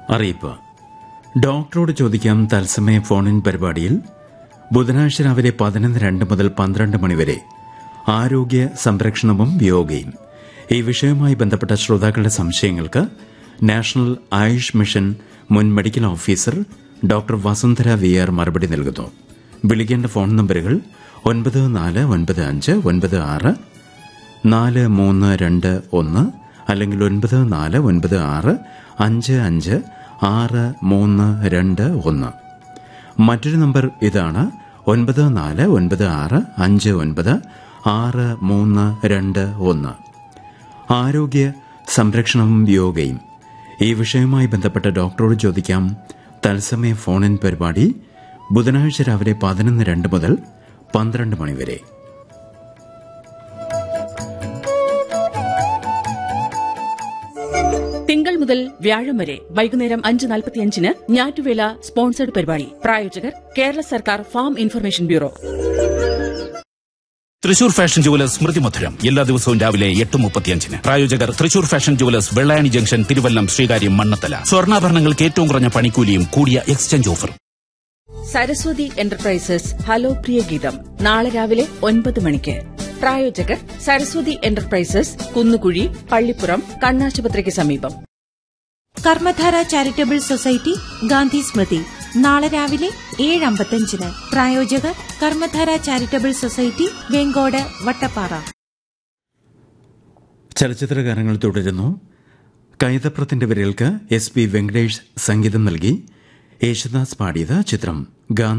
അറിയിപ്പ് ഡോക്ടറോട് ചോദിക്കാം തത്സമയ ഫോണിൻ പരിപാടിയിൽ ബുധനാഴ്ച രാവിലെ പതിനൊന്ന് രണ്ട് മുതൽ പന്ത്രണ്ട് മണിവരെ ആരോഗ്യ സംരക്ഷണവും യോഗയും ഈ വിഷയവുമായി ബന്ധപ്പെട്ട ശ്രോതാക്കളുടെ സംശയങ്ങൾക്ക് നാഷണൽ ആയുഷ് മിഷൻ മുൻ medical officer doctor Vasundhara V R മറുപടി നൽകുന്നു വിളിക്കേണ്ട ഫോൺ നമ്പറുകൾ ഒൻപത് നാല് ഒൻപത് അഞ്ച് ഒൻപത് ആറ് നാല് മൂന്ന് രണ്ട് ഒന്ന് അല്ലെങ്കിൽ ഒൻപത് നാല് ഒൻപത് ആറ് അഞ്ച് അഞ്ച് ആറ് മൂന്ന് രണ്ട് ഒന്ന് മറ്റൊരു നമ്പർ ഇതാണ് ഒൻപത് നാല് ഒൻപത് ആറ് അഞ്ച് ഒൻപത് ആറ് മൂന്ന് രണ്ട് ഒന്ന് ആരോഗ്യ സംരക്ഷണവും യോഗയും ഈ വിഷയവുമായി ബന്ധപ്പെട്ട ഡോക്ടറോട് ചോദിക്കാം തത്സമയ ഫോണിൻ പരിപാടി ബുധനാഴ്ച രാവിലെ പതിനൊന്ന് രണ്ട് മുതൽ പന്ത്രണ്ട് മണിവരെ തിങ്കൾ മുതൽ വ്യാഴം വരെ വൈകുന്നേരം അഞ്ച് നാൽപ്പത്തിയഞ്ചിന് ഞാറ്റുവേല സ്പോൺസേഡ് പരിപാടി പ്രായോജകർ കേരള സർക്കാർ farm information bureau Thrissur fashion jewellers സ്മൃതി മധുരം എല്ലാ ദിവസവും രാവിലെ എട്ട് മുപ്പത്തിയഞ്ചിന് പ്രായോജകർ Thrissur fashion jewellers Vellayani junction Thiruvallam Sreekaryam Mannathala സ്വർണ്ണാഭരണങ്ങൾക്ക് ഏറ്റവും കുറഞ്ഞ പണിക്കൂലിയും കൂടിയ എക്സ്ചേഞ്ച് ഓഫറും സരസ്വതി എന്റർപ്രൈസസ് ഹലോ പ്രിയ ഗീതം നാളെ രാവിലെ ഒൻപത് മണിക്ക് പ്രായോജകർ സരസ്വതി എന്റർപ്രൈസസ് കുന്നുകുഴി പള്ളിപ്പുറം കണ്ണാശുപത്രിക്ക് സമീപം കർമ്മധാര ചാരിറ്റബിൾ സൊസൈറ്റി ഗാന്ധി സ്മൃതി നാളെ രാവിലെ ഏഴ് അമ്പത്തഞ്ചിന് പ്രായോജകർ കർമ്മധാര ചാരിറ്റബിൾ സൊസൈറ്റി വെങ്കോട് വട്ടപ്പാറ ചലച്ചിത്രകാരങ്ങൾ തുടരുന്നു കൈതപ്രത്തിന്റെ വിരൽക്ക് എസ് പി വെങ്കടേഷ് സംഗീതം നൽകി യേശുദാസ് പാടിയത് ചിത്രം ഗാന്ധി